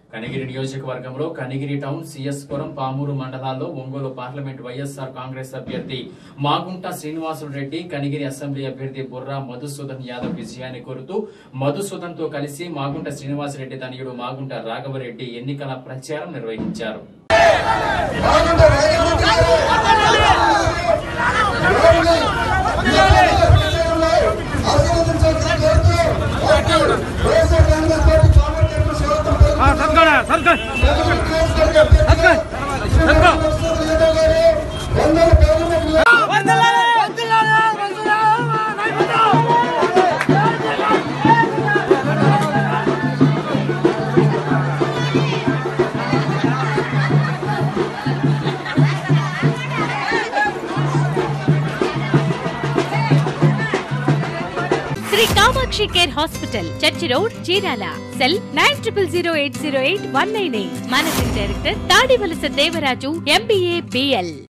కనిగిరి నియోజకవర్గంలో కనిగిరి టౌన్ సిఎస్పురం పామూరు మండలాల్లో ఒంగోలు పార్లమెంట్ వైఎస్ఆర్ కాంగ్రెస్ అభ్యర్థి మాగుంట శ్రీనివాసులు రెడ్డి కనిగిరి అసెంబ్లీ అభ్యర్థి బుర్రా మధుసూదన్ యాదవ్ విజయాన్ని కోరుతూ మధుసూదన్ తో కలిసి మాగుంట శ్రీనివాసరెడ్డి తనయుడు మాగుంట రాఘవరెడ్డి ఎన్నికల ప్రచారం నిర్వహించారు Shri Kamakshi care hospital church road Chirala cell nine triple zero eight zero eight one nine eight managing director Tadivalasa Devaraju MBA BL